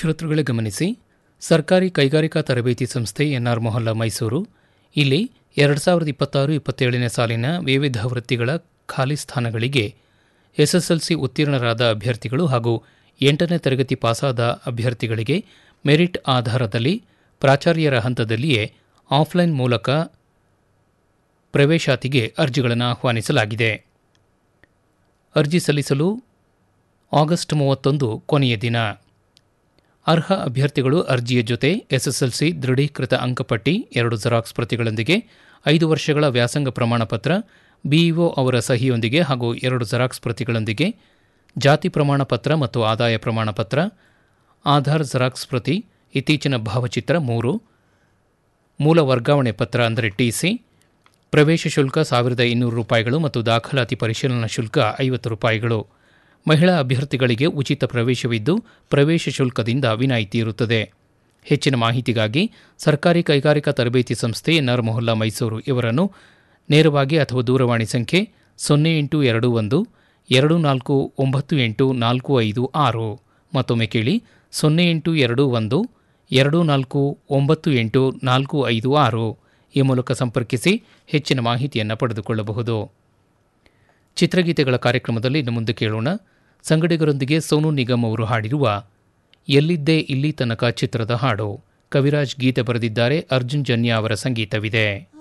ಶ್ರೋತೃಗಳೇ ಗಮನಿಸಿ ಸರ್ಕಾರಿ ಕೈಗಾರಿಕಾ ತರಬೇತಿ ಸಂಸ್ಥೆ ಎನ್ಆರ್ ಮೊಹಲ್ಲಾ ಮೈಸೂರು ಇಲ್ಲಿ ಎರಡು ಸಾವಿರದ ಇಪ್ಪತ್ತಾರು ಇಪ್ಪತ್ತೇಳನೇ ಸಾಲಿನ ವಿವಿಧ ವೃತ್ತಿಗಳ ಖಾಲಿ ಸ್ಥಾನಗಳಿಗೆ ಎಸ್ಎಸ್ಎಲ್ಸಿ ಉತ್ತೀರ್ಣರಾದ ಅಭ್ಯರ್ಥಿಗಳು ಹಾಗೂ ಎಂಟನೇ ತರಗತಿ ಪಾಸಾದ ಅಭ್ಯರ್ಥಿಗಳಿಗೆ ಮೆರಿಟ್ ಆಧಾರದಲ್ಲಿ ಪ್ರಾಚಾರ್ಯರ ಹಂತದಲ್ಲಿಯೇ ಆಫ್ಲೈನ್ ಮೂಲಕ ಪ್ರವೇಶಾತಿಗೆ ಅರ್ಜಿಗಳನ್ನು ಆಹ್ವಾನಿಸಲಾಗಿದೆ ಅರ್ಜಿ ಸಲ್ಲಿಸಲು ಆಗಸ್ಟ್ ಮೂವತ್ತೊಂದು ಕೊನೆಯ ದಿನ ಅರ್ಹ ಅಭ್ಯರ್ಥಿಗಳು ಅರ್ಜಿಯ ಜೊತೆ ಎಸ್ಎಸ್ಎಲ್ಸಿ ದೃಢೀಕೃತ ಅಂಕಪಟ್ಟಿ ಎರಡು ಜೆರಾಕ್ಸ್ ಪ್ರತಿಗಳೊಂದಿಗೆ ಐದು ವರ್ಷಗಳ ವ್ಯಾಸಂಗ ಪ್ರಮಾಣಪತ್ರ ಬಿಇಒ ಅವರ ಸಹಿಯೊಂದಿಗೆ ಹಾಗೂ ಎರಡು ಜೆರಾಕ್ಸ್ ಪ್ರತಿಗಳೊಂದಿಗೆ ಜಾತಿ ಪ್ರಮಾಣ ಪತ್ರ ಮತ್ತು ಆದಾಯ ಪ್ರಮಾಣ ಪತ್ರ ಆಧಾರ್ ಜೆರಾಕ್ಸ್ ಪ್ರತಿ ಇತ್ತೀಚಿನ ಭಾವಚಿತ್ರ ಮೂರು ಮೂಲ ವರ್ಗಾವಣೆ ಪತ್ರ ಅಂದರೆ ಟಿಸಿ ಪ್ರವೇಶ ಶುಲ್ಕ ಸಾವಿರದ ಇನ್ನೂರು ರೂಪಾಯಿಗಳು ಮತ್ತು ದಾಖಲಾತಿ ಪರಿಶೀಲನಾ ಶುಲ್ಕ ಐವತ್ತು ರೂಪಾಯಿಗಳು ಮಹಿಳಾ ಅಭ್ಯರ್ಥಿಗಳಿಗೆ ಉಚಿತ ಪ್ರವೇಶವಿದ್ದು ಪ್ರವೇಶ ಶುಲ್ಕದಿಂದ ವಿನಾಯಿತಿ ಇರುತ್ತದೆ ಹೆಚ್ಚಿನ ಮಾಹಿತಿಗಾಗಿ ಸರ್ಕಾರಿ ಕೈಗಾರಿಕಾ ತರಬೇತಿ ಸಂಸ್ಥೆ ಎನ್ಆರ್ ಮೊಹಲ್ಲಾ ಮೈಸೂರು ಇವರನ್ನು ನೇರವಾಗಿ ಅಥವಾ ದೂರವಾಣಿ ಸಂಖ್ಯೆ ಸೊನ್ನೆ ಎಂಟು ಎರಡು ಒಂದು ಎರಡು ನಾಲ್ಕು ಒಂಬತ್ತು ಎಂಟು ನಾಲ್ಕು ಐದು ಆರು ಮತ್ತೊಮ್ಮೆ ಕೇಳಿ ಸೊನ್ನೆ ಎಂಟು ಎರಡು ಒಂದು ಎರಡು ನಾಲ್ಕು ಒಂಬತ್ತು ಎಂಟು ನಾಲ್ಕು ಐದು ಆರು ಈ ಮೂಲಕ ಸಂಪರ್ಕಿಸಿ ಹೆಚ್ಚಿನ ಮಾಹಿತಿಯನ್ನು ಪಡೆದುಕೊಳ್ಳಬಹುದು ಚಿತ್ರಗೀತೆಗಳ ಕಾರ್ಯಕ್ರಮದಲ್ಲಿ ಇನ್ನು ಮುಂದೆ ಕೇಳೋಣ ಸಂಗಡಿಗರೊಂದಿಗೆ ಸೋನು ನಿಗಮ್ ಅವರು ಹಾಡಿರುವ ಎಲ್ಲಿದ್ದೇ ಇಲ್ಲಿ ತನಕ ಚಿತ್ರದ ಹಾಡು ಕವಿರಾಜ್ ಗೀತೆ ಬರೆದಿದ್ದಾರೆ ಅರ್ಜುನ್ ಜನ್ಯ ಅವರ ಸಂಗೀತವಿದೆ